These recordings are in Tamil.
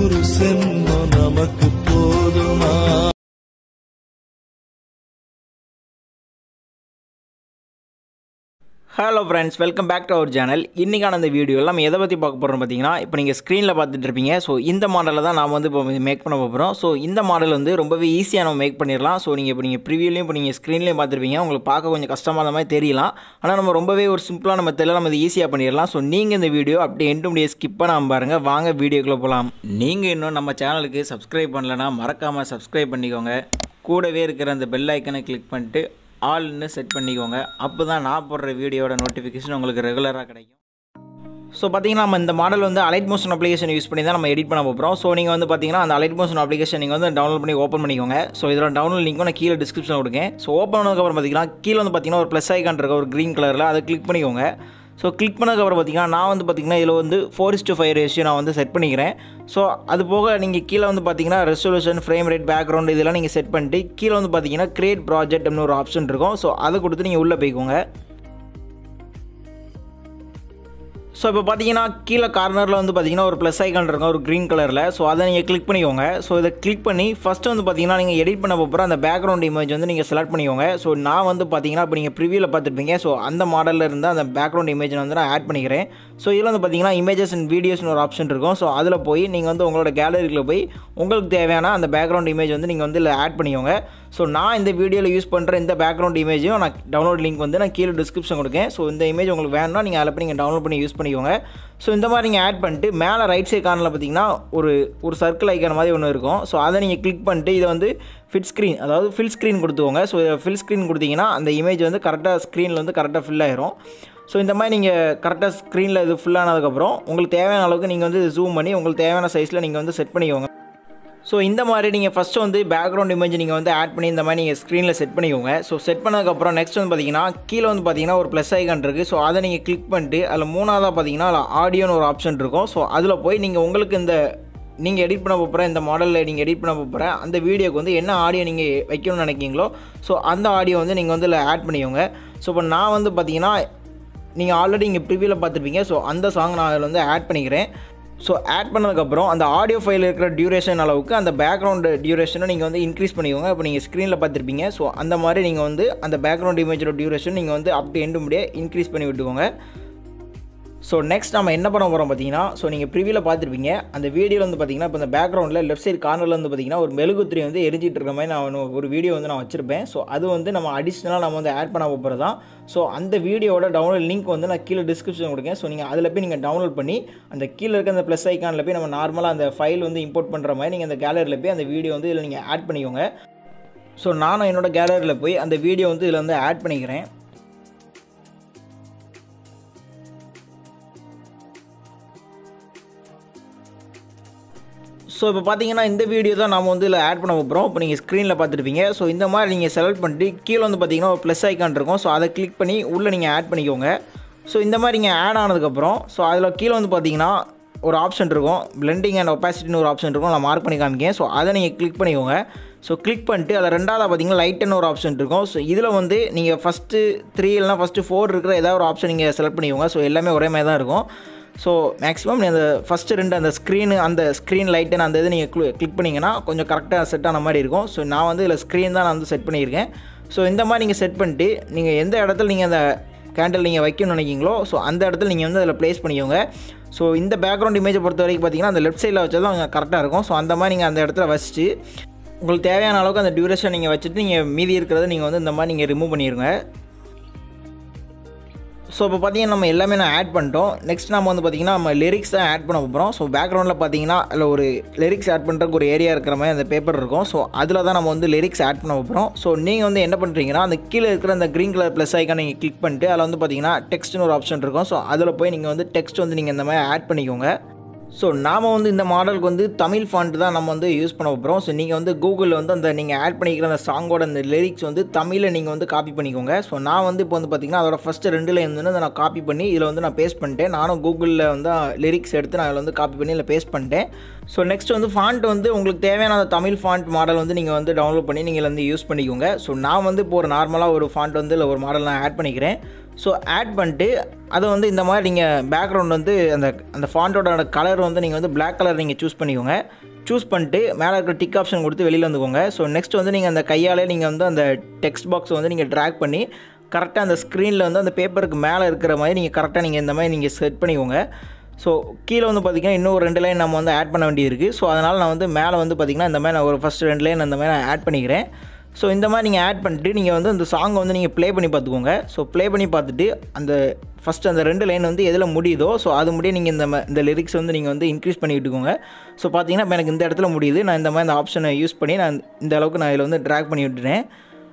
நூறு சென்மம் நமக்கு போதுமா hello friends welcome back to our channel இன்றைக்கான இந்த வீடியோவில் நம்ம எதை பற்றி பார்க்க போகிறோம் பார்த்தீங்கன்னா இப்போ நீங்கள் ஸ்க்ரீனில் பார்த்துட்டு இருப்பீங்க ஸோ இந்த மாடலில் தான் நாம் வந்து இப்போ மேக் பண்ண போகிறோம் ஸோ இந்த மாடல் வந்து ரொம்பவே ஈஸியாக நம்ம மேக் பண்ணிடலாம் ஸோ நீங்கள் இப்போ நீங்கள் ப்ரிவியூலையும் இப்போ நீங்கள் ஸ்க்ரீன்லேயும் பார்த்துருப்பீங்க உங்களுக்கு பார்க்க கொஞ்சம் கஷ்டமாக மாதிரி தெரியலாம் ஆனால் நம்ம ரொம்பவே ஒரு சிம்பிளான மெத்தடில் நம்ம இது ஈஸியாக பண்ணிடலாம் ஸோ நீங்கள் இந்த வீடியோ அப்படியே எண்டு முடிய ஸ்கிப் பண்ணாமல் பாருங்கள் வாங்க வீடியோக்குள்ளே போகலாம் நீங்கள் இன்னும் நம்ம சேனலுக்கு சப்ஸ்கிரைப் பண்ணலன்னா மறக்காமல் சப்ஸ்கிரைப் பண்ணிக்கோங்க கூடவே இருக்கிற அந்த பெல் ஐக்கனை கிளிக் பண்ணிட்டு ஆல்னு செட் பண்ணிக்கோங்க அப்போ தான் நான் போடுற வீடியோட நோட்டிஃபிகேஷன் உங்களுக்கு ரெகுலராக கிடைக்கும் ஸோ பார்த்தீங்கன்னா நம்ம இந்த மாடல் வந்து அலைட் மோஷன் அப்ளிகேஷன் யூஸ் பண்ணி தான் நம்ம எடிட் பண்ண போகிறோம் ஸோ நீங்கள் வந்து பார்த்தீங்கன்னா அந்த அலைட் மோஷன் அப்ளிகேஷன் நீங்கள் வந்து டவுன்லோட் பண்ணி ஓப்பன் பண்ணிக்கோங்க ஸோ இதோட டவுன்லோட் லிங்க்கும் நான் கீழே டிஸ்கிரிப்ஷன் கொடுங்க ஸோ ஓப்பன் பண்ணதுக்கப்புறம் பார்த்தீங்கன்னா கீழே வந்து பார்த்தீங்கன்னா ஒரு ப்ளஸ் ஐக்கான் இருக்க ஒரு க்ரீன் கலரில் அதை கிளிக் பண்ணிக்கோங்க ஸோ கிளிக் பண்ணதுக்கப்புறம் பார்த்தீங்கன்னா நான் வந்து பார்த்தீங்கன்னா இதில் வந்து four is to five ratio நான் வந்து செட் பண்ணிக்கிறேன் ஸோ அது போக நீங்கள் கீழே வந்து பார்த்தீங்கன்னா ரெசல்யூஷன் ஃப்ரேம் ரேட் பேக்ரவுண்ட் இதெல்லாம் நீங்கள் செட் பண்ணிட்டு கீழே வந்து பார்த்தீங்கன்னா கிரியேட் ப்ராஜெக்ட் அப்படின்னு ஒரு ஆப்ஷன் இருக்கும் ஸோ அதை கொடுத்து நீங்கள் உள்ளே போய்க்கோங்க ஸோ இப்போ பார்த்தீங்கன்னா கீழே கார்னரில் வந்து பார்த்தீங்கன்னா ஒரு ப்ளஸ் ஐக்கான் இருக்கும் ஒரு க்ரீன் கலரில் ஸோ அதை நீங்கள் கிளிக் பண்ணிக்கோங்க ஸோ இதை கிளிக் பண்ணி ஃபஸ்ட்டு வந்து பார்த்தீங்கன்னா நீங்கள் எடிட் பண்ண போகிற அந்த பேக்ரவுண்ட் இமேஜ் வந்து நீங்கள் செலக்ட் பண்ணிக்கோங்க ஸோ நான் வந்து பார்த்தீங்கன்னா இப்போ நீங்கள் ப்ரிவியூவில் பார்த்துருப்பீங்க ஸோ அந்த மாடலில் இருந்து அந்த பேக்ரவுண்ட் இமேஜ் வந்து நான் ஆட் பண்ணிக்கிறேன் ஸோ இதில் வந்து பார்த்தீங்கன்னா இமேஜஸ் அண்ட் வீடியோஸ்னு ஒரு ஆப்ஷன் இருக்கும் ஸோ அதில் போய் நீங்கள் வந்து உங்களோட கேலரியில் போய் உங்களுக்கு தேவையான அந்த பேக்ரவுண்ட் இமேஜ் வந்து நீங்கள் வந்து இதில் ஆட் பண்ணிக்கோங்க ஸோ நான் இந்த வீடியோவில் யூஸ் பண்ணுற இந்த பேக்ரவுண்ட் இமேஜையும் நான் டவுன்லோட் லிங்க் வந்து நான் கீழே டிஸ்கிரிப்ஷன் கொடுக்கேன் ஸோ இந்த இமேஜ் உங்களுக்கு வேணும்னா நீங்கள் அதில் போய் நீங்கள் டவுன்லோட் பண்ணி யூஸ் பண்ணிக்கோங்க ஸோ இந்த மாதிரி நீங்கள் ஆட் பண்ணிட்டு மேலே ரைட் சைட் கார்னில் பார்த்தீங்கன்னா ஒரு ஒரு சர்க்கிள் ஐக்கான மாதிரி ஒன்று இருக்கும் ஸோ அதை நீங்கள் கிளிக் பண்ணிட்டு இதை வந்து ஃபிட் ஸ்க்ரீன் அதாவது ஃபில் ஸ்க்ரீன் கொடுத்துக்கோங்க ஸோ ஃபில் ஸ்க்ரீன் கொடுத்தீங்கன்னா அந்த இமேஜ் வந்து கரெக்டாக ஸ்க்ரீனில் வந்து கரெக்டாக ஃபில் ஆயிரும் ஸோ இந்த மாதிரி நீங்கள் கரெக்டாக ஸ்க்ரீனில் இது full ஆனதுக்கப்புறம் உங்களுக்கு தேவையான அளவுக்கு நீங்கள் வந்து ஜூம் பண்ணி உங்களுக்கு தேவையான சைஸில் நீங்கள் வந்து செட் பண்ணிக்கோங்க ஸோ இந்த மாதிரி நீங்கள் ஃபஸ்ட்டு வந்து பேக்ரவுண்ட் இமேஜ் நீங்கள் வந்து ஆட் பண்ணி இந்த மாதிரி நீங்கள் ஸ்க்ரீனில் செட் பண்ணிக்கோங்க ஸோ செட் பண்ணதுக்கப்புறம் நெக்ஸ்ட் வந்து பார்த்தீங்கன்னா கீழே வந்து பார்த்தீங்கன்னா ஒரு ப்ளஸ் ஐக்கான் இருக்குது ஸோ அதை நீங்கள் கிளிக் பண்ணிட்டு அதில் மூணாவதாக பார்த்தீங்கன்னா அதில் ஆடியோன்னு ஒரு ஆப்ஷன் இருக்கும் ஸோ அதில் போய் நீங்கள் உங்களுக்கு இந்த நீங்கள் எடிட் பண்ண போகிற இந்த மாடலில் நீங்கள் எடிட் பண்ண போகிற அந்த வீடியோக்கு வந்து என்ன ஆடியோ நீங்கள் வைக்கணும்னு நினைக்கிங்களோ ஸோ அந்த ஆடியோ வந்து நீங்கள் வந்து இதில் ஆட் பண்ணிக்கோங்க ஸோ இப்போ நான் வந்து பார்த்தீங்கன்னா நீங்கள் ஆல்ரெடி இங்கே ப்ரிவியூவில் பார்த்துருப்பீங்க ஸோ அந்த சாங் நான் அதில் வந்து ஆட் பண்ணிக்கிறேன் ஸோ ஆட் பண்ணதுக்கப்புறம் அந்த ஆடியோ ஃபைல் இருக்கிற டியூரேஷன் அளவுக்கு அந்த பேக்ரவுண்டு டியூரேஷனை நீங்கள் வந்து இன்க்ரீஸ் பண்ணிக்கோங்க இப்போ நீங்கள் ஸ்க்ரீனில் பார்த்துருப்பீங்க ஸோ அந்த மாதிரி நீங்கள் வந்து அந்த பேக்ரவுண்ட் இமேஜோட டியூரேஷன் நீங்கள் வந்து அப் டு எண்டு முடிய இன்க்ரீஸ் பண்ணி விட்டுக்கோங்க ஸோ நெக்ஸ்ட் நம்ம என்ன பண்ண போகிறோம் பார்த்தீங்கன்னா ஸோ நீங்கள் ப்ரிவியூவில் பார்த்துருப்பீங்க அந்த வீடியோவில் வந்து பார்த்தீங்கன்னா இப்போ இந்த பேக்ரவுண்டில் லெஃப்ட் சைடு கார்னரில் வந்து பார்த்தீங்கன்னா ஒரு மெழுகுத்திரி வந்து எரிஞ்சிட்டு இருக்க மாதிரி நான் ஒன்று- ஒரு வீடியோ வந்து நான் வச்சிருப்பேன் ஸோ அது வந்து நம்ம அடிஷ்னலாக நம்ம வந்து ஆட் பண்ண போகிறது தான் ஸோ அந்த வீடியோட டவுன்லோட் லிங்க் வந்து நான் கீழே டிஸ்கிரிப்ஷன் கொடுக்கேன் ஸோ நீங்கள் அதில் போய் நீங்கள் டவுன்லோட் பண்ணி அந்த கீழே இருக்க அந்த ப்ளஸ் ஐக்கானில் போய் நம்ம நார்மலாக அந்த ஃபைல் வந்து இம்போர்ட் பண்ணுற மாதிரி நீங்கள் அந்த கேலரியில் போய் அந்த வீடியோ வந்து இதில் நீங்கள் ஆட் பண்ணிக்கோங்க ஸோ நானும் என்னோட கேலரியில் போய் அந்த வீடியோ வந்து இதில் வந்து ஆட் பண்ணிக்கிறேன் ஸோ இப்போ பார்த்தீங்கன்னா இந்த வீடியோ தான் நம்ம வந்து இதில் ஆட் பண்ண போகிறோம் இப்போ நீங்கள் ஸ்க்ரீனில் பார்த்துருப்பீங்க ஸோ இந்த மாதிரி நீங்கள் செலக்ட் பண்ணிட்டு கீழே வந்து பார்த்தீங்கன்னா ஒரு ப்ளஸ் ஐக்கான் இருக்கும் ஸோ அதை கிளிக் பண்ணி உள்ளே நீங்கள் ஆட் பண்ணிக்கோங்க ஸோ இந்த மாதிரி நீங்கள் ஆட் ஆனதுக்கப்புறம் ஸோ அதில் கீழே வந்து பார்த்தீங்கன்னா ஒரு ஆப்ஷன் இருக்கும் பிளெண்டிங் அண்ட் ஒப்பாசிட்டின்னு ஒரு ஆப்ஷன் இருக்கும் நான் மார்க் பண்ணி காமிக்கேன் ஸோ அதை நீங்கள் கிளிக் பண்ணிக்கோங்க ஸோ கிளிக் பண்ணிட்டு அதில் ரெண்டாவது பார்த்தீங்கன்னா லைட்டுன்னு ஒரு ஆப்ஷன் இருக்கும் ஸோ இதில் வந்து நீங்கள் ஃபஸ்ட்டு த்ரீ இல்லைனா ஃபஸ்ட்டு ஃபோர் இருக்கிற ஏதாவது ஒரு ஆப்ஷன் நீங்கள் செலக்ட் பண்ணிக்கோங்க ஸோ எல்லாமே ஒரே மாதிரி தான் இருக்கும் ஸோ மேக்ஸிமம் அந்த ஃபஸ்ட்டு ரெண்டு அந்த ஸ்க்ரீனு அந்த ஸ்க்ரீன் லைட்டுன்னு அந்த இது நீங்கள் கிளிக் பண்ணிங்கன்னா கொஞ்சம் கரெக்டாக செட் ஆன மாதிரி இருக்கும் ஸோ நான் வந்து இதில் ஸ்க்ரீன் தான் நான் வந்து செட் பண்ணியிருக்கேன் ஸோ இந்த மாதிரி நீங்கள் செட் பண்ணிட்டு நீங்கள் எந்த இடத்துல நீங்கள் அந்த கேண்டில் நீங்கள் வைக்கணும்னு நினைக்கிங்களோ ஸோ அந்த இடத்துல நீங்கள் வந்து அதில் ப்ளேஸ் பண்ணிக்கோங்க ஸோ இந்த பேக்ரவுண்ட் இமேஜை பொறுத்த வரைக்கும் பார்த்தீங்கன்னா அந்த லெஃப்ட் சைடில் வச்சா தான் கரெக்டாக இருக்கும் ஸோ அந்த மாதிரி நீங்கள் அந்த இடத்துல வச்சுட்டு உங்களுக்கு தேவையான அளவுக்கு அந்த டியூரேஷன் நீங்கள் வச்சுட்டு நீங்கள் மீதி இருக்கிறத நீங்கள் வந்து இந்த மாதிரி நீங்கள் ரிமூவ் பண்ணிடுங்க ஸோ இப்போ பார்த்தீங்கன்னா நம்ம எல்லாமே நான் ஆட் பண்ணிட்டோம் நெக்ஸ்ட் நம்ம வந்து பார்த்தீங்கன்னா நம்ம லிரிக்ஸ் தான் ஆட் பண்ண போகிறோம் ஸோ பேக்ரவுண்டில் பார்த்தீங்கன்னா அதில் ஒரு லிரிக்ஸ் ஆட் பண்ணுறதுக்கு ஒரு ஏரியா இருக்கிற மாதிரி அந்த பேப்பர் இருக்கும் ஸோ அதில் தான் நம்ம வந்து லிரிக்ஸ் ஆட் பண்ண போகிறோம் ஸோ நீங்கள் வந்து என்ன பண்ணுறீங்கன்னா அந்த கீழே இருக்கிற அந்த க்ரீன் கலர் ப்ளஸ் ஐக்கான் நீங்கள் கிளிக் பண்ணிட்டு அதில் வந்து பார்த்தீங்கன்னா டெக்ஸ்ட்னு ஒரு ஆப்ஷன் இருக்கும் ஸோ அதில் போய் நீங்கள் வந்து டெக்ஸ்ட் வந்து நீங்கள் இந்த மாதிரி ஆட் பண்ணிக்கோங்க ஸோ நாம் வந்து இந்த மாடலுக்கு வந்து தமிழ் ஃபாண்ட் தான் நம்ம வந்து யூஸ் பண்ண போகிறோம் ஸோ நீங்கள் வந்து கூகுளில் வந்து அந்த நீங்கள் ஆட் பண்ணிக்கிற அந்த சாங்கோட அந்த லிரிக்ஸ் வந்து தமிழில் நீங்கள் வந்து காப்பி பண்ணிக்கோங்க ஸோ நான் வந்து இப்போ வந்து பார்த்தீங்கன்னா அதோட ஃபஸ்ட்டு ரெண்டு லைன் வந்து நான் காப்பி பண்ணி இதில் வந்து நான் பேஸ்ட் பண்ணிட்டேன் நானும் கூகுளில் வந்து லிரிக்ஸ் எடுத்து நான் அதில் வந்து காப்பி பண்ணி இதில் பேஸ்ட் பண்ணிட்டேன் ஸோ நெக்ஸ்ட் வந்து ஃபாண்ட் வந்து உங்களுக்கு தேவையான அந்த தமிழ் ஃபாண்ட் மாடல் வந்து நீங்கள் வந்து டவுன்லோட் பண்ணி நீங்கள் வந்து யூஸ் பண்ணிக்கோங்க ஸோ நான் வந்து இப்போ ஒரு நார்மலாக ஒரு ஃபாண்ட் வந்து இல்லை ஒரு மாடல் நான் ஆட் பண்ணிக்கிறேன் ஸோ ஆட் பண்ணிட்டு அதை வந்து இந்த மாதிரி நீங்கள் பேக்ரவுண்ட் வந்து அந்த அந்த ஃபாண்ட்டோட கலர் வந்து நீங்கள் வந்து Black கலர் நீங்கள் சூஸ் பண்ணிக்கோங்க சூஸ் பண்ணிட்டு மேலே இருக்கிற டிக் ஆப்ஷன் கொடுத்து வெளியில் வந்துக்கோங்க ஸோ நெக்ஸ்ட் வந்து நீங்கள் அந்த கையாலே நீங்கள் வந்து அந்த டெக்ஸ்ட் பாக்ஸை வந்து நீங்கள் ட்ராக் பண்ணி கரெக்டாக அந்த ஸ்க்ரீனில் வந்து அந்த பேப்பருக்கு மேலே இருக்கிற மாதிரி நீங்கள் கரெக்டாக நீங்கள் இந்த மாதிரி நீங்கள் செட் பண்ணிக்கோங்க ஸோ கீழே வந்து பார்த்திங்கன்னா இன்னும் ஒரு ரெண்டு லைன் நம்ம வந்து ஆட் பண்ண வேண்டியது ஸோ அதனால் நான் வந்து மேலே வந்து பார்த்திங்கன்னா இந்த மாதிரி நான் ஒரு ஃபஸ்ட் ரெண்டு லைன் அந்த மாதிரி நான் ஆட் பண்ணிக்கிறேன் ஸோ இந்த மாதிரி நீங்கள் ஆட் பண்ணிட்டு நீங்கள் வந்து அந்த சாங்கை வந்து நீங்கள் ப்ளே பண்ணி பார்த்துக்கோங்க ஸோ ப்ளே பண்ணி பார்த்துட்டு அந்த ஃபஸ்ட்டு அந்த ரெண்டு லைன் வந்து எதில் முடியுதோ ஸோ அது முடிய நீங்கள் இந்த ம- இந்த லிரிக்ஸ் வந்து நீங்கள் வந்து இன்க்ரீஸ் பண்ணி விட்டுக்கோங்க ஸோ பார்த்தீங்கன்னா இப்போ எனக்கு இந்த இடத்துல முடியுது நான் இந்த மாதிரி இந்த ஆப்ஷனை யூஸ் பண்ணி நான் இந்த அளவுக்கு நான் இதில் வந்து ட்ராக் பண்ணி விட்டுறேன்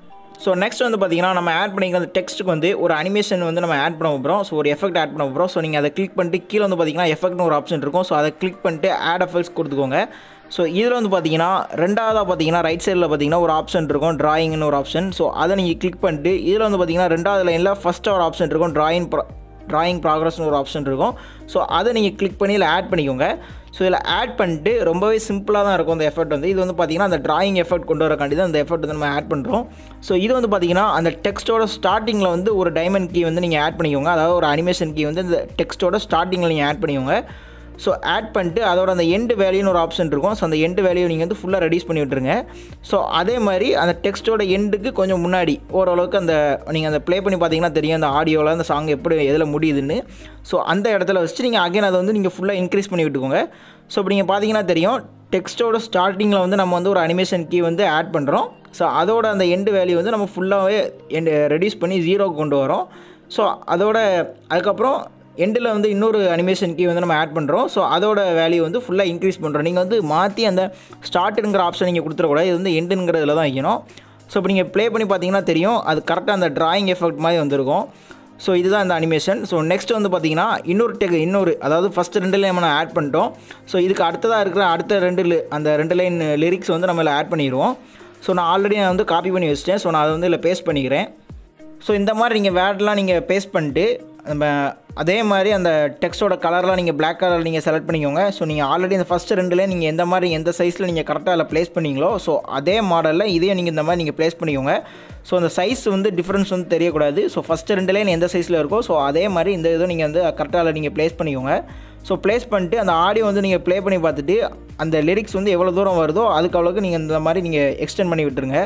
ஸோ நெக்ஸ்ட் வந்து பார்த்தீங்கன்னா நம்ம ஆட் பண்ணிக்கிற அந்த டெக்ஸ்ட்டுக்கு வந்து ஒரு அனிமேஷன் வந்து நம்ம ஆட் பண்ண போகிறோம் ஸோ ஒரு எஃபெக்ட் ஆட் பண்ண போகிறோம் ஸோ நீங்கள் அதை கிளிக் பண்ணிட்டு கீழே வந்து பார்த்தீங்கன்னா எஃபெக்ட்னு ஒரு ஆப்ஷன் இருக்கும் ஸோ அதை கிளிக் பண்ணிட்டு ஆட் எஃபெக்ட்ஸ் கொடுத்துக்கோங்க ஸோ இதில் வந்து பார்த்தீங்கன்னா ரெண்டாவதாக பார்த்தீங்கன்னா ரைட் சைடில் பார்த்தீங்கன்னா ஒரு ஆப்ஷன் இருக்கும் டிராயிங்னு ஒரு ஆப்ஷன் ஸோ அதை நீங்கள் கிளிக் பண்ணிட்டு இதில் வந்து பார்த்தீங்கன்னா ரெண்டாவது லைனில் ஃபஸ்ட்டு ஒரு ஆப்ஷன் இருக்கும் டிராயிங் டிராயிங் ப்ராக்ரஸ்னு ஒரு ஆப்ஷன் இருக்கும் ஸோ அதை நீங்கள் கிளிக் பண்ணி இதில் ஆட் பண்ணிக்கோங்க ஸோ இதில் ஆட் பண்ணிட்டு ரொம்பவே சிம்பிளாக தான் இருக்கும் அந்த எஃபர்ட் வந்து இது வந்து பார்த்தீங்கன்னா அந்த டிராயிங் எஃபர்ட் கொண்டு வரக்காண்டி தான் அந்த எஃபர்ட் வந்து நம்ம ஆட் பண்ணுறோம் ஸோ இது வந்து பார்த்தீங்கன்னா அந்த டெக்ஸ்ட்டோட ஸ்டார்டிங்கில் வந்து ஒரு டைமண்ட் கீ வந்து நீங்கள் ஆட் பண்ணிக்கோங்க அதாவது ஒரு அனிமேஷன் கீ வந்து இந்த டெக்ஸ்ட்டோட ஸ்டார்டிங்கில் நீங்கள் ஆட் பண்ணிக்கோங்க ஸோ ஆட் பண்ணிட்டு அதோட அந்த எண்டு வேல்யூன்னு ஒரு ஆப்ஷன் இருக்கும் ஸோ அந்த எண்டு வேல்யூ நீங்கள் வந்து ஃபுல்லாக ரெடியூஸ் பண்ணி விட்டுருங்க ஸோ அதே மாதிரி அந்த டெக்ஸ்ட்டோட எண்டுக்கு கொஞ்சம் முன்னாடி ஓரளவுக்கு அந்த நீங்கள் அந்த ப்ளே பண்ணி பார்த்தீங்கன்னா தெரியும் அந்த ஆடியோவில் அந்த சாங் எப்படி எதில் முடியுதுன்னு ஸோ அந்த இடத்துல வச்சுட்டு நீங்கள் அகைன் அதை வந்து நீங்கள் ஃபுல்லாக இன்க்ரீஸ் பண்ணி விட்டுக்கோங்க ஸோ இப்போ நீங்கள் பார்த்தீங்கன்னா தெரியும் டெக்ஸ்ட்டோட ஸ்டார்டிங்கில் வந்து நம்ம வந்து ஒரு அனிமேஷன் கீ வந்து ஆட் பண்ணுறோம் ஸோ அதோட அந்த எண்டு வேல்யூ வந்து நம்ம ஃபுல்லாகவே எண்டு ரெடியூஸ் பண்ணி ஜீரோக்கு கொண்டு வரோம் ஸோ அதோட அதுக்கப்புறம் எண்டில் வந்து இன்னொரு அனிமேஷன் கீ வந்து நம்ம ஆட் பண்ணுறோம் ஸோ அதோட வேல்யூ வந்து ஃபுல்லாக இன்க்ரீஸ் பண்ணுறோம் நீங்கள் வந்து மாற்றி அந்த ஸ்டார்ட்டுங்கிற ஆப்ஷன் நீங்கள் கொடுத்துடக்கூடாது இது வந்து எண்டுங்கிறதுல தான் வைக்கணும் ஸோ இப்போ நீங்கள் ப்ளே பண்ணி பார்த்தீங்கன்னா தெரியும் அது கரெக்டாக அந்த டிராயிங் எஃபெக்ட் மாதிரி வந்திருக்கும் ஸோ இதுதான் இந்த அனிமேஷன் ஸோ நெக்ஸ்ட் வந்து பார்த்தீங்கன்னா இன்னொரு டெக் இன்னொரு அதாவது ஃபஸ்ட் ரெண்டு லைன் நம்ம ஆட் பண்ணிட்டோம் ஸோ இதுக்கு அடுத்ததாக இருக்கிற அடுத்த ரெண்டு li- அந்த ரெண்டு லைன் லிரிக்ஸ் வந்து நம்ம இதில் ஆட் பண்ணிடுவோம் ஸோ நான் ஆல்ரெடி நான் வந்து காப்பி பண்ணி வச்சிட்டேன் ஸோ நான் அதை வந்து இதில் பேஸ்ட் பண்ணிக்கிறேன் ஸோ இந்த மாதிரி நீங்கள் வேர்ட்லாம் நீங்கள் பேஸ்ட் பண்ணிட்டு நம்ம அதே மாதிரி அந்த டெக்ஸ்ட்டோட கலர்லாம் நீங்கள் Black கலர் நீங்கள் செலக்ட் பண்ணிக்கோங்க ஸோ நீங்கள் ஆல்ரெடி இந்த ஃபஸ்ட்டு ரெண்டுல நீங்கள் எந்த மாதிரி எந்த சைஸில் நீங்கள் கரெக்டாக அதில் ப்ளேஸ் பண்ணீங்களோ ஸோ அதே மாடலில் இதையும் நீங்கள் இந்த மாதிரி நீங்கள் ப்ளேஸ் பண்ணிக்கோங்க ஸோ அந்த சைஸ் வந்து டிஃப்ரென்ஸ் வந்து தெரியக்கூடாது ஸோ ஃபஸ்ட்டு ரெண்டு லைன் எந்த சைஸில் இருக்கோ ஸோ அதே மாதிரி இந்த இதுவும் நீங்கள் வந்து கரெக்டாக அதில் நீங்கள் ப்ளேஸ் பண்ணிக்கோங்க ஸோ ப்ளேஸ் பண்ணிட்டு அந்த ஆடியோ வந்து நீங்கள் ப்ளே பண்ணி பார்த்துட்டு அந்த லிரிக்ஸ் வந்து எவ்வளோ தூரம் வருதோ அதுக்கு அவ்வளோக்கு நீங்கள் இந்த மாதிரி நீங்கள் எக்ஸ்டெண்ட் பண்ணி விட்டுருங்க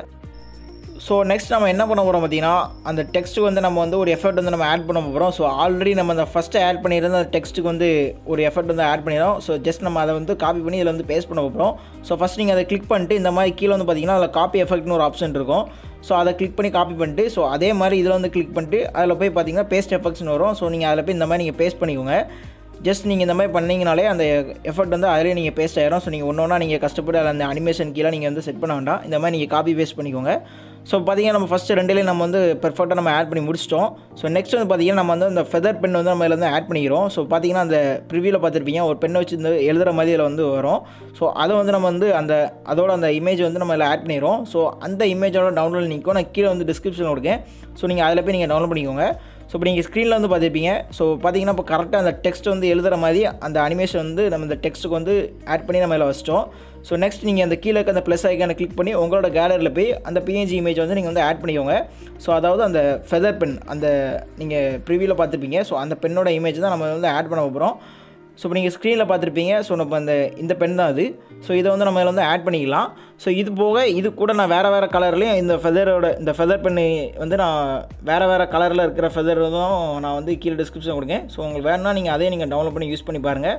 ஸோ நெக்ஸ்ட் நம்ம என்ன பண்ண போகிறோம் பார்த்தீங்கன்னா அந்த டெக்ஸ்ட்டுக்கு வந்து நம்ம வந்து ஒரு எஃபர்ட் வந்து நம்ம ஆட் பண்ண போகிறோம் ஸோ ஆல்ரெடி நம்ம அந்த ஃபஸ்ட்டு ஆட் பண்ணியிருந்த அந்த டெக்ஸ்ட்டுக்கு வந்து ஒரு எஃபர்ட் வந்து ஆட் பண்ணிடுறோம் ஸோ ஜஸ்ட் நம்ம அதை வந்து காப்பி பண்ணி இதில் வந்து பேஸ்ட் பண்ண போகிறோம் ஸோ ஃபஸ்ட் நீங்கள் அதை கிளிக் பண்ணிட்டு இந்த மாதிரி கீழே வந்து பார்த்தீங்கன்னா அதில் காப்பி எஃபெக்ட்னு ஒரு ஆப்ஷன் இருக்கும் ஸோ அதை கிளிக் பண்ணி காப்பி பண்ணிட்டு ஸோ அதே மாதிரி இதில் வந்து கிளிக் பண்ணிட்டு அதில் போய் பார்த்தீங்கன்னா பேஸ்ட் எஃபெக்ட்ஸ்னு வரும் ஸோ நீங்கள் அதில் போய் இந்த மாதிரி நீங்கள் பேஸ்ட் பண்ணிக்கோங்க ஜஸ்ட் நீங்கள் இந்த மாதிரி பண்ணீங்கனாலே அந்த எஃபர்ட் வந்து அதிலே நீங்கள் பேஸ்ட் ஆயிரும் ஸோ நீங்கள் ஒன்று ஒன்றா நீங்கள் கஷ்டப்பட்டு அதில் அந்த அனிமேஷன் கீழே நீங்கள் வந்து செட் பண்ண வேண்டாம் இந்த மாதிரி நீங்கள் காப்பி பேஸ்ட் பண்ணிக்கோங்க ஸோ பார்த்தீங்கன்னா நம்ம ஃபஸ்ட்டு ரெண்டுலேயும் நம்ம வந்து பெர்ஃபெக்டாக நம்ம ஆட் பண்ணி முடிச்சிட்டோம் ஸோ நெக்ஸ்ட் வந்து பார்த்தீங்கன்னா நம்ம வந்து அந்த ஃபெதர் பென் வந்து நம்ம இதில் வந்து ஆட் பண்ணிக்கிறோம் ஸோ பார்த்தீங்கன்னா அந்த ப்ரிவியூவில் பார்த்துருப்பீங்க ஒரு பெண்ணை வச்சு இந்த எழுதுகிற மாதிரி இதில் வந்து வரும் ஸோ அதை வந்து நம்ம வந்து அந்த அதோட அந்த இமேஜ் வந்து நம்ம இதில் ஆட் பண்ணிடுறோம் ஸோ அந்த இமேஜோட டவுன்லோட் நிற்கும் நான் கீழே வந்து டிஸ்கிரிப்ஷன் கொடுக்கேன் ஸோ நீங்கள் அதில் போய் நீங்கள் டவுன்லோட் பண்ணிக்கோங்க ஸோ இப்போ நீங்கள் ஸ்க்ரீனில் வந்து பார்த்துருப்பீங்க ஸோ பார்த்தீங்கன்னா இப்போ கரெக்டாக அந்த டெக்ஸ்ட் வந்து எழுதுகிற மாதிரி அந்த அனிமேஷன் வந்து நம்ம இந்த டெக்ஸ்ட்டுக்கு வந்து ஆட் பண்ணி நம்ம இதில் வச்சிட்டோம் ஸோ நெக்ஸ்ட் நீங்கள் அந்த கீழே இருக்க அந்த ப்ளஸ் ஐக்கானை கிளிக் பண்ணி உங்களோட கேலரியில் போய் அந்த பிஎன்ஜி இமேஜ் வந்து நீங்கள் வந்து ஆட் பண்ணிக்கோங்க ஸோ அதாவது அந்த ஃபெதர் பென் அந்த நீங்கள் ப்ரிவியூவில் பார்த்துருப்பீங்க ஸோ அந்த பெண்ணோட இமேஜ் தான் நம்ம வந்து ஆட் பண்ண போகிறோம் ஸோ இப்போ நீங்கள் ஸ்க்ரீனில் பார்த்துருப்பீங்க ஸோ நம்ம அந்த இந்த பென் தான் அது ஸோ இதை வந்து நம்ம இதில் வந்து ஆட் பண்ணிக்கலாம் ஸோ இது போக இது கூட நான் வேறு வேறு கலர்லேயும் இந்த ஃபெதரோட இந்த ஃபெதர் பென்னு வந்து நான் வேறு வேறு கலரில் இருக்கிற ஃபெதர் தான் நான் வந்து கீழே டிஸ்கிரிப்ஷன் கொடுங்க ஸோ உங்களுக்கு வேணும்னா நீங்கள் அதே நீங்கள் டவுன்லோட் பண்ணி யூஸ் பண்ணி பாருங்கள்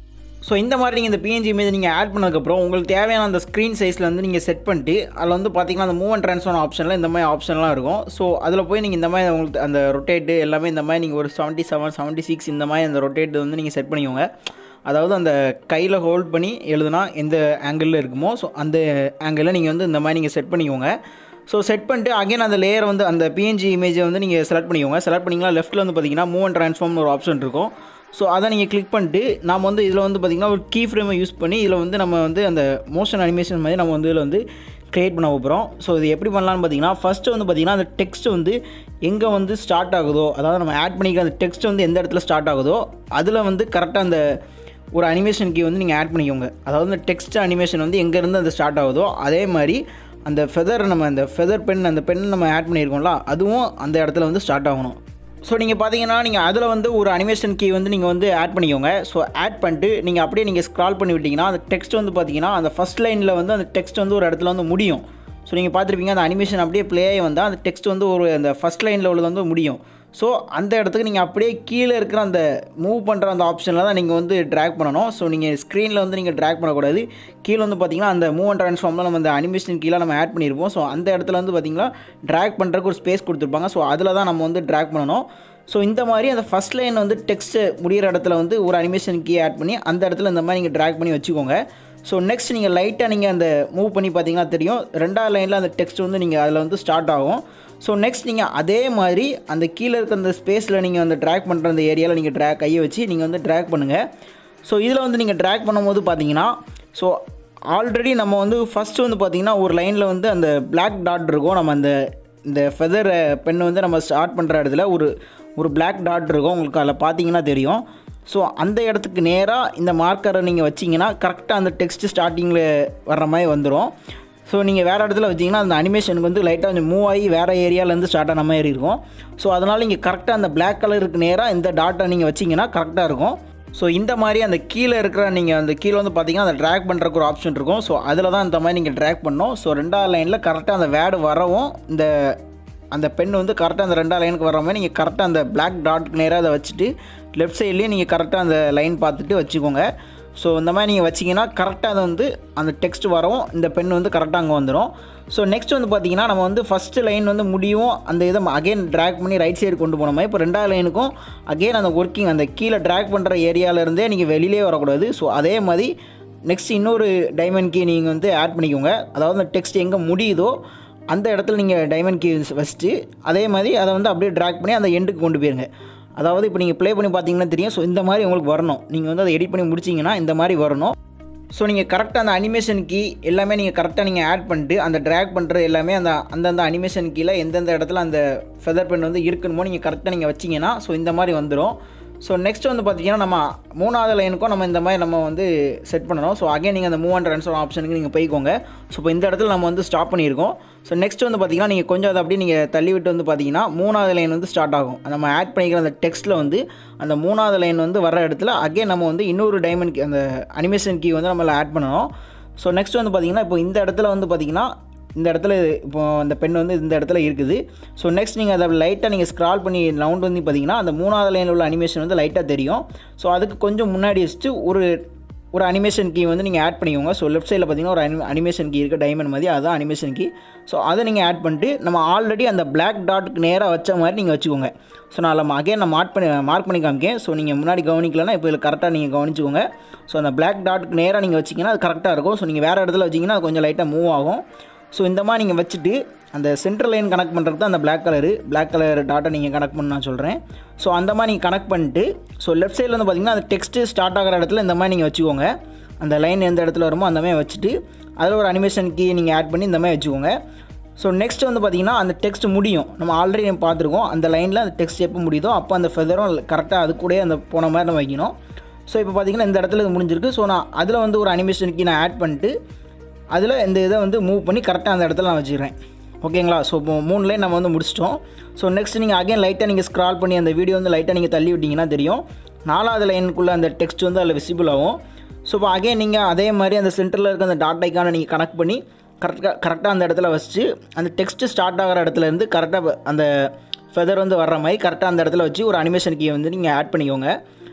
ஸோ இந்த மாதிரி நீங்கள் இந்த பிஎன்ஜி இமேஜ் நீங்கள் ஆட் பண்ணதுக்கப்புறம் உங்களுக்கு தேவையான அந்த ஸ்க்ரீன் சைஸில் வந்து நீங்கள் செட் பண்ணிட்டு அதில் வந்து பார்த்தீங்கன்னா அந்த மூவ் அண்ட் ட்ரான்ஸ்ஃபார்ம் ஆப்ஷனில் இந்த மாதிரி ஆப்ஷன்லாம் இருக்கும் ஸோ அதில் போய் நீங்கள் இந்த மாதிரி உங்களுக்கு அந்த ரொட்டேட்டு எல்லாமே இந்த மாதிரி நீங்கள் ஒரு செவன்ட்டி செவன் செவன்ட்டி சிக்ஸ் இந்த மாதிரி அந்த ரொட்டேட் வந்து நீங்கள் செட் பண்ணிக்கோங்க அதாவது அந்த கையில் ஹோல்ட் பண்ணி எழுதுனா எந்த ஆங்கிளில் இருக்குமோ ஸோ அந்த ஆங்கிளில் நீங்கள் வந்து இந்த மாதிரி நீங்கள் செட் பண்ணிக்கோங்க ஸோ செட் பண்ணிட்டு அகைன் அந்த லேயர் வந்து அந்த பிஎன்ஜி இமேஜை வந்து நீங்கள் செலக்ட் பண்ணிக்கோங்க செலக்ட் பண்ணிங்கன்னா லெஃப்ட்டில் வந்து பார்த்தீங்கன்னா மூவ் அண்ட் ட்ரான்ஸ்ஃபார்ம்னு ஒரு ஆப்ஷன் இருக்கும் ஸோ அதை நீங்கள் கிளிக் பண்ணிட்டு நாம் வந்து இதில் வந்து பார்த்திங்கன்னா ஒரு கீ ஃப்ரேமை யூஸ் பண்ணி இதில் வந்து நம்ம வந்து அந்த மோஷன் அனிமேஷன் மாதிரி நம்ம வந்து இதில் வந்து க்ரியேட் பண்ண போகிறோம் ஸோ இது எப்படி பண்ணலாம்னு பார்த்தீங்கன்னா ஃபஸ்ட்டு வந்து பார்த்திங்கன்னா அந்த டெக்ஸ்ட் வந்து எங்கே வந்து ஸ்டார்ட் ஆகுதோ அதாவது நம்ம ஆட் பண்ணிக்கிற அந்த டெக்ஸ்ட் வந்து எந்த இடத்துல ஸ்டார்ட் ஆகுதோ அதில் வந்து கரெக்டாக அந்த ஒரு அனிமேஷன் கீ வந்து நீங்கள் ஆட் பண்ணிக்கோங்க அதாவது அந்த டெக்ஸ்ட் அனிமேஷன் வந்து எங்கேருந்து அந்த ஸ்டார்ட் ஆகுதோ அதே மாதிரி அந்த ஃபெதர் நம்ம அந்த ஃபெதர் பென் அந்த பென் நம்ம ஆட் பண்ணியிருக்கோம்ல அதுவும் அந்த இடத்துல வந்து ஸ்டார்ட் ஆகணும் ஸோ நீங்கள் பார்த்தீங்கன்னா நீங்கள் அதில் வந்து ஒரு அனிமேஷன் கீ வந்து நீங்கள் வந்து ஆட் பண்ணிக்கோங்க ஸோ ஆட் பண்ணிட்டு நீங்கள் அப்படியே நீங்கள் ஸ்க்ரால் பண்ணி விட்டிங்கன்னா அந்த டெக்ஸ்ட் வந்து பார்த்தீங்கன்னா அந்த ஃபஸ்ட் லைனில் வந்து அந்த டெக்ஸ்ட் வந்து ஒரு இடத்துல வந்து முடியும் ஸோ நீங்கள் பார்த்துருப்பீங்க அந்த அனிமேஷன் அப்படியே ப்ளே ஆகி வந்தால் அந்த டெக்ஸ்ட் வந்து ஒரு அந்த ஃபஸ்ட் லைனில் உள்ளது வந்து முடியும் ஸோ அந்த இடத்துக்கு நீங்கள் அப்படியே கீழே இருக்கிற அந்த மூவ் பண்ணுற அந்த ஆப்ஷனில் தான் நீங்கள் வந்து ட்ராக் பண்ணணும் ஸோ நீங்கள் ஸ்க்ரீனில் வந்து நீங்கள் ட்ராக் பண்ணக்கூடாது கீழே வந்து பார்த்தீங்கன்னா அந்த மூவ் அண்ட் ட்ரான்ஸ்ஃபார்மில் நம்ம அந்த அனிமேஷன் கீழே நம்ம ஆட் பண்ணியிருப்போம் ஸோ அந்த இடத்துல வந்து பார்த்தீங்கன்னா ட்ராக் பண்ணுறதுக்கு ஒரு ஸ்பேஸ் கொடுத்துருப்பாங்க ஸோ அதில் தான் நம்ம வந்து ட்ராக் பண்ணணும் ஸோ இந்த மாதிரி அந்த ஃபஸ்ட் லைன் வந்து டெக்ஸ்ட்டு முடிகிற இடத்துல வந்து ஒரு அனிமேஷன் கீ ஆட் பண்ணி அந்த இடத்துல இந்த மாதிரி நீங்கள் ட்ராக் பண்ணி வச்சுக்கோங்க ஸோ நெக்ஸ்ட் நீங்கள் லைட்டாக நீங்கள் அந்த மூவ் பண்ணி பார்த்தீங்கன்னா தெரியும் ரெண்டாவது லைனில் அந்த டெக்ஸ்ட் வந்து நீங்கள் அதில் வந்து ஸ்டார்ட் ஆகும் ஸோ நெக்ஸ்ட் நீங்கள் அதே மாதிரி அந்த கீழே இருக்க அந்த ஸ்பேஸில் நீங்கள் அந்த ட்ராக் பண்ணுற அந்த ஏரியாவில் நீங்கள் ட்ராக் கையை வச்சு நீங்கள் வந்து ட்ராக் பண்ணுங்கள் ஸோ இதில் வந்து நீங்கள் ட்ராக் பண்ணும்போது பார்த்தீங்கன்னா ஸோ ஆல்ரெடி நம்ம வந்து ஃபஸ்ட்டு வந்து பார்த்தீங்கன்னா ஒரு லைனில் வந்து அந்த Black டாட் இருக்கும் நம்ம அந்த இந்த ஃபெதர் பென் வந்து நம்ம ஸ்டார்ட் பண்ணுற இடத்துல ஒரு ஒரு Black டாட் இருக்கும் உங்களுக்கு அதில் பார்த்தீங்கன்னா தெரியும் ஸோ அந்த இடத்துக்கு நேராக இந்த மார்க்கரை நீங்கள் வச்சிங்கன்னா கரெக்டாக அந்த டெக்ஸ்ட் ஸ்டார்டிங்கில் வர்ற மாதிரி வந்துடும் ஸோ நீங்கள் வேறு இடத்துல வச்சிங்கன்னா அந்த அனிமேஷனுக்கு வந்து லைட்டாக கொஞ்சம் மூவ் ஆகி வேறு ஏரியாவிலேருந்து ஸ்டார்ட் ஆன மாதிரி இருக்கும் ஸோ அதனால் நீங்கள் கரெக்டாக அந்த Black கலருக்கு நேராக இந்த டாட்டை நீங்கள் வச்சிங்கன்னா கரெக்டாக இருக்கும் ஸோ இந்த மாதிரி அந்த கீழே இருக்கிற நீங்கள் அந்த கீழே வந்து பார்த்தீங்கன்னா அந்த ட்ராக் பண்ணுறக்கு ஒரு ஆப்ஷன் இருக்கும் ஸோ அதில் தான் இந்த மாதிரி நீங்கள் ட்ராக் பண்ணணும் ஸோ ரெண்டாவது லைனில் கரெக்டாக அந்த வேர்டு வரவும் இந்த அந்த பென் வந்து கரெக்டாக அந்த ரெண்டாவது லைனுக்கு வர மாதிரி நீங்கள் கரெக்டாக அந்த Black டாட்க்கு நேராக அதை வச்சுட்டு லெஃப்ட் சைட்லேயும் நீங்கள் கரெக்டாக அந்த லைன் பார்த்துட்டு வச்சுக்கோங்க ஸோ இந்த மாதிரி நீங்கள் வச்சிங்கன்னா கரெக்டாக அதை வந்து அந்த டெக்ஸ்ட் வரவும் இந்த பென் வந்து கரெக்டாக அங்கே வந்துடும் ஸோ நெக்ஸ்ட் வந்து பார்த்தீங்கன்னா நம்ம வந்து ஃபஸ்ட்டு லைன் வந்து முடியும் அந்த இதை அகைன் ட்ராக் பண்ணி ரைட் சைடு கொண்டு போன மாதிரி இப்போ ரெண்டாவது லைனுக்கும் அகைன் அந்த ஒர்க்கிங் அந்த கீழே ட்ராக் பண்ணுற ஏரியாவிலேருந்தே நீங்கள் வெளியிலே வரக்கூடாது ஸோ அதே மாதிரி நெக்ஸ்ட் இன்னொரு டைமண்ட் கீ நீங்கள் வந்து ஆட் பண்ணிக்கோங்க அதாவது அந்த டெக்ஸ்ட் எங்கே முடியுதோ அந்த இடத்துல நீங்கள் டைமண்ட் கீ வச்சுட்டு அதே மாதிரி அதை வந்து அப்படியே ட்ராக் பண்ணி அந்த எண்டுக்கு கொண்டு போயிருங்க அதாவது இப்போ நீங்கள் ப்ளே பண்ணி பார்த்தீங்கன்னா தெரியும் ஸோ இந்த மாதிரி உங்களுக்கு வரணும் நீங்கள் வந்து அதை எடிட் பண்ணி முடிச்சிங்கன்னா இந்த மாதிரி வரணும் ஸோ நீங்கள் கரெக்டாக அந்த அனிமேஷன் கீ எல்லாமே நீங்கள் கரெக்டாக நீங்கள் ஆட் பண்ணிட்டு அந்த ட்ராக் பண்ணுறது எல்லாமே அந்த அந்தந்த அனிமேஷன் கீழே எந்தெந்த இடத்துல அந்த ஃபெதர் பென் வந்து இருக்கணுமோ நீங்கள் கரெக்டாக நீங்கள் வச்சிங்கன்னா ஸோ இந்த மாதிரி வந்துடும் ஸோ நெக்ஸ்ட் வந்து பார்த்தீங்கன்னா நம்ம மூணாவது லைனுக்கும் நம்ம இந்த மாதிரி நம்ம வந்து செட் பண்ணணும் ஸோ அகைன் நீங்கள் அந்த மூவ் அண்ட் ரன்ஸ் ஆப்ஷனுக்கு நீங்கள் போய்க்கோங்க ஸோ இப்போ இந்த இடத்துல நம்ம வந்து ஸ்டாப் பண்ணியிருக்கோம் ஸோ நெக்ஸ்ட் வந்து பார்த்தீங்கன்னா நீங்கள் கொஞ்சம் அதை அப்படியே நீங்கள் தள்ளி விட்டு வந்து பார்த்தீங்கன்னா மூணாவது லைன் வந்து ஸ்டார்ட் ஆகும் நம்ம ஆட் பண்ணிக்கிற அந்த டெக்ஸ்ட்டில் வந்து அந்த மூணாவது லைன் வந்து வர இடத்துல அகைன் நம்ம வந்து இன்னொரு டைமண்ட் கீ அந்த அனிமேஷன் கீ வந்து நம்மள ஆட் பண்ணணும் ஸோ நெக்ஸ்ட் வந்து பார்த்தீங்கன்னா இப்போ இந்த இடத்துல வந்து பார்த்தீங்கன்னா இந்த இடத்துல இப்போ அந்த பென் வந்து இந்த இடத்துல இருக்குது ஸோ நெக்ஸ்ட் நீங்கள் அதை லைட்டாக நீங்கள் ஸ்க்ரால் பண்ணி ரவுண்ட் வந்து பார்த்தீங்கன்னா அந்த மூணாவது லைனில் உள்ள அனிமேஷன் வந்து லைட்டாக தெரியும் ஸோ அதுக்கு கொஞ்சம் முன்னாடி வச்சுட்டு ஒரு ஒரு அனிமேஷன் கீ வந்து நீங்கள் ஆட் பண்ணிக்கோங்க ஸோ லெஃப்ட் சைடில் பார்த்தீங்கன்னா ஒரு அனி அனிமேஷன் கீ இருக்குது டைமண்ட் மாதிரி அதுதான் அனிமேஷன் கீ ஸோ அதை நீங்கள் ஆட் பண்ணிட்டு நம்ம ஆல்ரெடி அந்த Black டாட்டுக்கு நேராக வச்ச மாதிரி நீங்கள் வச்சுக்கோங்க ஸோ நான் நம்ம அகைன் நான் மார்க் பண்ணி மார்க் பண்ணி காமிக்கேன் ஸோ நீங்கள் முன்னாடி கவனிக்கலன்னா இப்போ இதில் கரெக்டாக நீங்கள் கவனிச்சுக்கோங்க ஸோ அந்த Black டாட்டுக்கு நேராக நீங்கள் வச்சிங்கன்னா அது கரெக்டாக இருக்கும் ஸோ நீங்கள் வேறு இடத்துல வச்சிங்கன்னா அது கொஞ்சம் லைட்டாக மூவ் ஆகும் ஸோ இந்த மாதிரி நீங்கள் வச்சுட்டு அந்த சென்ட்ரல் லைன் கனெக்ட் பண்ணுறது தான் அந்த Black கலரு Black கலர் டாட்டை நீங்கள் கனெக்ட் பண்ண நான் சொல்கிறேன் ஸோ அந்த மாதிரி நீங்கள் கனெக்ட் பண்ணிட்டு ஸோ லெஃப்ட் சைடில் வந்து பார்த்தீங்கன்னா அந்த டெக்ஸ்ட்டு ஸ்டார்ட் ஆகிற இடத்துல இந்த மாதிரி நீங்கள் வச்சுக்கோங்க அந்த லைன் எந்த இடத்துல வருமோ அந்த மாதிரி வச்சுட்டு அதில் ஒரு அனிமேஷன் கீ நீங்கள் ஆட் பண்ணி இந்த மாதிரி வச்சுக்கோங்க ஸோ நெக்ஸ்ட் வந்து பார்த்தீங்கன்னா அந்த டெக்ஸ்ட் முடியும் நம்ம ஆல்ரெடி நம்ம பார்த்துருக்கோம் அந்த லைனில் அந்த டெக்ஸ்ட் எப்போ முடியுதோ அப்போ அந்த ஃபெதரும் கரெக்டாக அது கூடயே அந்த போன மாதிரி நம்ம வைக்கணும் ஸோ இப்போ பார்த்தீங்கன்னா இந்த இடத்துல இது முடிஞ்சிருக்கு ஸோ நான் அதில் வந்து ஒரு அனிமேஷன் கீ நான் ஆட் பண்ணிட்டு அதில் இந்த இதை வந்து மூவ் பண்ணி கரெக்டாக அந்த இடத்துல நான் வச்சுக்கிறேன் ஓகேங்களா ஸோ இப்போ மூணு லைன் நம்ம வந்து முடிச்சிட்டோம் ஸோ நெக்ஸ்ட் நீங்கள் அகைன் லைட்டாக நீங்கள் ஸ்க்ரால் பண்ணி அந்த வீடியோ வந்து லைட்டாக நீங்கள் தள்ளி விட்டிங்கன்னா தெரியும் நாலாவது லைனுக்குள்ளே அந்த டெக்ஸ்ட் வந்து அதில் விசிபிள் ஆகும் ஸோ இப்போ அகைன் நீங்கள் அதே மாதிரி அந்த சென்டரில் இருக்க அந்த டாட் ஐக்கானை நீங்கள் கனெக்ட் பண்ணி கரெக்டாக கரெக்டாக அந்த இடத்துல வச்சுட்டு அந்த டெக்ஸ்ட்டு ஸ்டார்ட் ஆகிற இடத்துல இருந்து கரெக்டாக அந்த ஃபெதர் வந்து வர்ற மாதிரி கரெக்டாக அந்த இடத்துல வச்சு ஒரு அனிமேஷன் கீயை வந்து நீங்கள் ஆட் பண்ணிக்கோங்க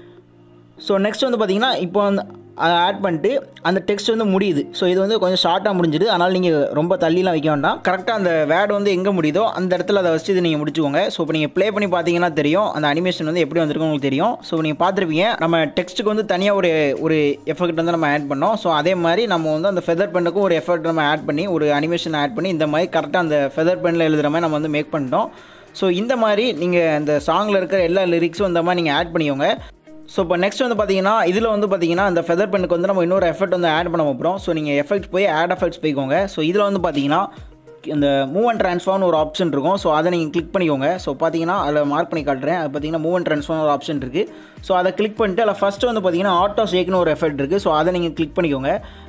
ஸோ நெக்ஸ்ட் வந்து பார்த்தீங்கன்னா இப்போ வந்து அதை ஆட் பண்ணிட்டு அந்த டெக்ஸ்ட் வந்து முடியுது ஸோ இது வந்து கொஞ்சம் ஷார்ட்டாக முடிஞ்சுது அதனால் நீங்கள் ரொம்ப தள்ளிலாம் வைக்க வேண்டாம் கரெக்டாக அந்த வேர்டு வந்து எங்கே முடியுதோ அந்த இடத்துல அதை வச்சு இது நீங்கள் முடிச்சுக்கோங்க ஸோ இப்போ நீங்கள் ப்ளே பண்ணி பார்த்தீங்கன்னா தெரியும் அந்த அனிமேஷன் வந்து எப்படி வந்திருக்கும் உங்களுக்கு தெரியும் ஸோ நீங்கள் பார்த்துருப்பீங்க நம்ம டெக்ஸ்ட்டுக்கு வந்து தனியாக ஒரு ஒரு எஃபெக்ட் வந்து நம்ம ஆட் பண்ணோம் ஸோ அதே மாதிரி நம்ம வந்து அந்த ஃபெதர் பெண்ணுக்கும் ஒரு எஃபெக்ட் நம்ம ஆட் பண்ணி ஒரு அனிமேஷன் ஆட் பண்ணி இந்த மாதிரி கரெக்டாக அந்த ஃபெதர் பெண்ணில் எழுதுகிற மாதிரி நம்ம வந்து மேக் பண்ணிட்டோம் ஸோ இந்த மாதிரி நீங்கள் அந்த சாங்கில் இருக்கிற எல்லா லிரிக்ஸும் இந்த மாதிரி நீங்கள் ஆட் பண்ணிக்கோங்க ஸோ இப்போ நெக்ஸ்ட் வந்து பார்த்தீங்கன்னா இதில் வந்து பார்த்தீங்கன்னா அந்த ஃபெதர் பெண்ணுக்கு வந்து நம்ம இன்னொரு எஃபெக்ட் வந்து ஆட் பண்ண போகிறோம் ஸோ நீங்கள் எஃபெக்ட் போய் ஆட் எஃபெக்ட்ஸ் போய்க்கோங்க ஸோ இதில் வந்து பார்த்தீங்கன்னா இந்த மூவ் அண்ட் ட்ரான்ஸ்ஃபார்ம்னு ஒரு ஆப்ஷன் இருக்கும் ஸோ அதை நீங்கள் கிளிக் பண்ணிக்கோங்க ஸோ பார்த்தீங்கன்னா அதில் மார்க் பண்ணி காட்டுறேன் அது பார்த்தீங்கன்னா மூவ் அண்ட் ட்ரான்ஸ்ஃபார்ம் ஒரு ஆப்ஷன் இருக்குது ஸோ அதை கிளிக் பண்ணிட்டு அதில் ஃபஸ்ட்டு வந்து பார்த்தீங்கன்னா ஆட்டோ ஷேக்னு ஒரு எஃபெக்ட் இருக்குது ஸோ அதை நீங்கள் கிளிக் பண்ணிக்கோங்க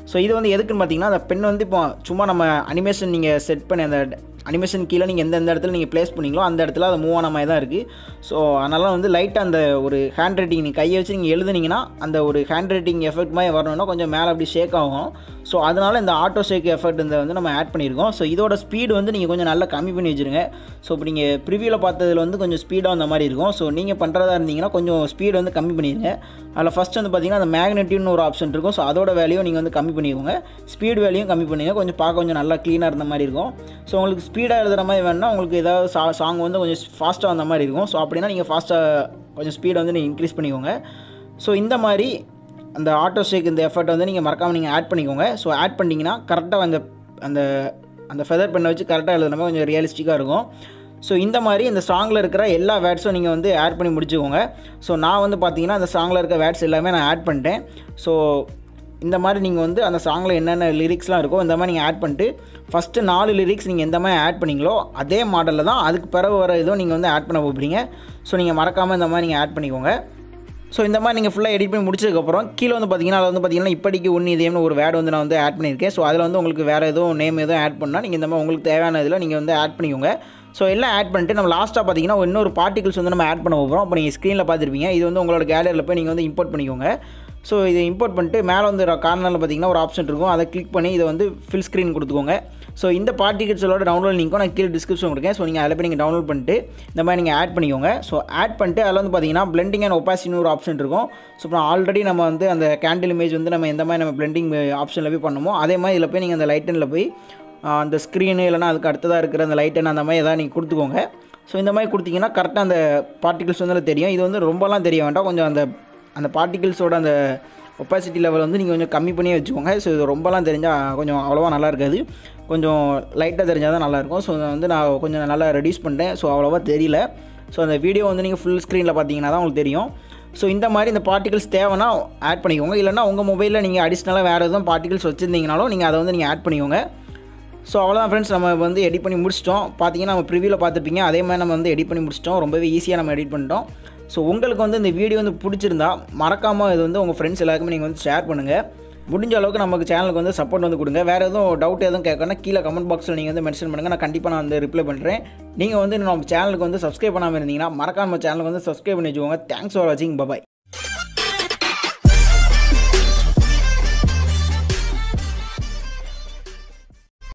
ஸோ இது வந்து எதுக்குன்னு பார்த்தீங்கன்னா அந்த பென் வந்து இப்போ சும்மா நம்ம அனிமேஷன் நீங்கள் செட் பண்ணி அந்த அனிமேஷன் கீழே நீங்கள் எந்த எந்த இடத்துல நீங்கள் ப்ளேஸ் பண்ணீங்களோ அந்த இடத்துல அது மூவ் ஆன மாதிரி தான் இருக்குது ஸோ அதனால் வந்து லைட்டாக அந்த ஒரு ஹேண்ட் ரைட்டிங் நீங்கள் கையை வச்சு நீங்கள் எழுதுனீங்கன்னா அந்த ஒரு ஹேண்ட் ரைட்டிங் எஃபெக்ட் மாதிரி வரணும்னா கொஞ்சம் மேலே அப்படி ஷேக் ஆகும் ஸோ அதனால் இந்த ஆட்டோ ஷேக் எஃபெக்ட் இந்த வந்து நம்ம ஆட் பண்ணியிருக்கோம் ஸோ இதோட ஸ்பீடு வந்து நீங்கள் கொஞ்சம் நல்லா கம்மி பண்ணி வச்சுருங்க ஸோ இப்போ நீங்கள் ப்ரிவியூவில் பார்த்ததுல வந்து கொஞ்சம் ஸ்பீடாக அந்த மாதிரி இருக்கும் ஸோ நீங்கள் பண்ணுறதா இருந்தீங்கன்னா கொஞ்சம் ஸ்பீடு வந்து கம்மி பண்ணிடுங்க அதில் ஃபஸ்ட் வந்து பார்த்தீங்கன்னா அந்த மேக்னெட்டிவ்னு ஒரு ஆப்ஷன் இருக்கும் ஸோ அதோட வேல்யூ நீங்கள் வந்து கம்மி பண்ணிக்கோங்க ஸ்பீடு வேல்யூயும் கம்மி பண்ணிங்க கொஞ்சம் பார்க்க கொஞ்சம் நல்லா க்ளீனாக இருந்த மாதிரி இருக்கும் ஸோ உங்களுக்கு ஸ்பீடாக எழுதுகிற மாதிரி வேணும்னா உங்களுக்கு ஏதாவது சா சாங் வந்து கொஞ்சம் ஃபாஸ்ட்டாக அந்த மாதிரி இருக்கும் ஸோ அப்படின்னா நீங்கள் ஃபாஸ்ட்டாக கொஞ்சம் ஸ்பீடை வந்து நீங்கள் இன்க்ரீஸ் பண்ணிக்கோங்க ஸோ இந்த மாதிரி அந்த ஆட்டோ ஷேக் இந்த எஃபர்ட் வந்து நீங்கள் மறக்காமல் நீங்கள் ஆட் பண்ணிக்கோங்க ஸோ ஆட் பண்ணிங்கன்னா கரெக்டாக அந்த அந்த அந்த ஃபெதர் பெண்ணை வச்சு கரெக்டாக எழுதுன மாதிரி கொஞ்சம் ரியலிஸ்டிக்காக இருக்கும் ஸோ இந்த மாதிரி இந்த சாங்கில் இருக்கிற எல்லா வேர்ட்ஸும் நீங்கள் வந்து ஆட் பண்ணி முடிச்சுக்கோங்க ஸோ நான் வந்து பார்த்தீங்கன்னா அந்த சாங்கில் இருக்க வேர்ட்ஸ் எல்லாமே நான் ஆட் பண்ணிட்டேன் ஸோ இந்த மாதிரி நீங்கள் வந்து அந்த சாங்கில் என்னென்ன லிரிக்ஸ்லாம் இருக்கோ இந்த மாதிரி நீங்கள் ஆட் பண்ணிட்டு ஃபஸ்ட்டு நாலு லிரிக்ஸ் நீங்கள் எந்த மாதிரி ஆட் பண்ணீங்களோ அதே மாடலில் தான் அதுக்கு பிறகு வர இதுவும் நீங்கள் வந்து ஆட் பண்ண போகிறீங்க ஸோ நீங்கள் மறக்காமல் இந்த மாதிரி நீங்கள் ஆட் பண்ணிக்கோங்க ஸோ இந்த மாதிரி நீங்கள் ஃபுல்லாக எடிட் பண்ணி முடிச்சதுக்கப்புறம் கீழே வந்து பார்த்தீங்கன்னா அதில் வந்து பார்த்தீங்கன்னா இப்படிக்கு ஒன்று இதேம்னு ஒரு வேர்டு வந்து நான் வந்து ஆட் பண்ணியிருக்கேன் ஸோ அதில் வந்து உங்களுக்கு வேறு எதுவும் நேம் எதுவும் ஆட் பண்ணால் நீங்கள் இந்த மாதிரி உங்களுக்கு தேவையான இதில் நீங்கள் வந்து ஆட் பண்ணிக்கோங்க ஸோ எல்லாம் ஆட் பண்ணிட்டு நம்ம லாஸ்ட்டாக பார்த்தீங்கன்னா இன்னொரு பார்ட்டிகல்ஸ் வந்து நம்ம ஆட் பண்ண போகிறோம் அப்போ நீங்கள் ஸ்க்ரீனில் பார்த்துருப்பீங்க இது வந்து உங்களோட கேலரியில் போய் நீங்கள் வந்து இம்போர்ட் பண்ணிக்கோங்க ஸோ இதை இம்போர்ட் பண்ணிட்டு மேலே வந்து கார்னரில் பார்த்தீங்கன்னா ஒரு ஆப்ஷன் இருக்கும் அதை கிளிக் பண்ணி இதை வந்து ஃபில் ஸ்க்ரீன் கொடுத்துக்கோங்க ஸோ இந்த பார்ட்டிகல்ஸோட டவுன்லோட் லிங்க்கும் நான் கீழே டிஸ்கிரிப்ஷன் கொடுக்கேன் ஸோ நீங்கள் அதில் போய் நீங்கள் டவுன்லோட் பண்ணிட்டு இந்த மாதிரி நீங்கள் ஆட் பண்ணிக்கோங்க ஸோ ஆட் பண்ணிட்டு அதில் வந்து பார்த்தீங்கன்னா பிளெண்டிங் அண்ட் ஒப்பாசின்னு ஒரு ஆப்ஷன் இருக்கும் ஸோ இப்போ ஆல்ரெடி நம்ம வந்து அந்த கேண்டில் இமேஜ் வந்து நம்ம எந்த மாதிரி நம்ம பிளெண்டிங் ஆப்ஷனில் போய் பண்ணமோ அதே மாதிரி இதில் போய் நீங்கள் அந்த லைட்டனில் போய் ஆஹ், அந்த ஸ்க்ரீனு இல்லைனா அதுக்கு அடுத்ததாக இருக்கிற அந்த லைட்டன் அந்த மாதிரி எதாவது நீங்கள் கொடுத்துக்கோங்க ஸோ இந்த மாதிரி கொடுத்தீங்கன்னா கரெக்டாக அந்த பார்ட்டிகல்ஸ் வந்து அதுல தெரியும் இது வந்து ரொம்பலாம் தெரிய வேண்டாம் கொஞ்சம் அந்த அந்த பார்ட்டிகிள்ஸோட அந்த ஒப்பாசிட்டி லெவல் வந்து நீங்கள் கொஞ்சம் கம்மி பண்ணியே வச்சுக்கோங்க ஸோ இது ரொம்பலாம் தெரிஞ்சால் கொஞ்சம் அவ்வளோவா நல்லா இருக்காது கொஞ்சம் லைட்டாக தெரிஞ்சால் தான் நல்லாயிருக்கும் ஸோ இதை வந்து நான் கொஞ்சம் நல்லா ரெடியூஸ் பண்ணிட்டேன் ஸோ அவ்வளோவா தெரியல ஸோ அந்த வீடியோ வந்து நீங்கள் ஃபுல் ஸ்க்ரீனில் பார்த்தீங்கன்னா தான் உங்களுக்கு தெரியும் ஸோ இந்த மாதிரி இந்த பார்ட்டிகல்ஸ் தேவைன்னா ஆட் பண்ணிக்கோங்க இல்லைனா உங்கள் மொபைலில் நீங்கள் அடிஷ்னலாக வேறு எதுவும் பார்ட்டிகல்ஸ் வச்சுருந்தீங்கனாலும் நீங்கள் அதை வந்து நீங்கள் ஆட் பண்ணிக்கோங்க ஸோ அவ்வளோதான் ஃப்ரெண்ட்ஸ் நம்ம வந்து எடிட் பண்ணி முடிச்சிட்டோம் பார்த்தீங்கன்னா நம்ம ப்ரிவியூவில் பார்த்துருப்பீங்க அதே மாதிரி நம்ம வந்து எடிட் பண்ணி முடிச்சிட்டோம் ரொம்பவே ஈஸியாக நம்ம எடிட் பண்ணிட்டோம் ஸோ உங்களுக்கு வந்து இந்த வீடியோ வந்து பிடிச்சிருந்தா மறக்காமல் இது வந்து உங்கள் ஃப்ரெண்ட்ஸ் எல்லாருக்குமே நீங்கள் வந்து ஷேர் பண்ணுங்கள் முடிஞ்ச அளவுக்கு நமக்கு சேனலுக்கு வந்து சப்போர்ட் வந்து கொடுங்க வேறு எதுவும் டவுட் எதுவும் கேட்கணும்னா கீழே கமெண்ட் பாக்ஸில் நீங்கள் வந்து மென்ஷன் பண்ணுங்கள் நான் கண்டிப்பாக நான் வந்து ரிப்ளை பண்ணுறேன் நீங்கள் வந்து நம்ம சேனலுக்கு வந்து சப்ஸ்கிரைப் பண்ணாமல் இருந்தீங்கன்னா மறக்காம நம்ம சேனலுக்கு வந்து சப்ஸ்கிரைப் பண்ணி வச்சுக்கோங்க தேங்க்ஸ் ஃபார் வாட்சிங் பபாய்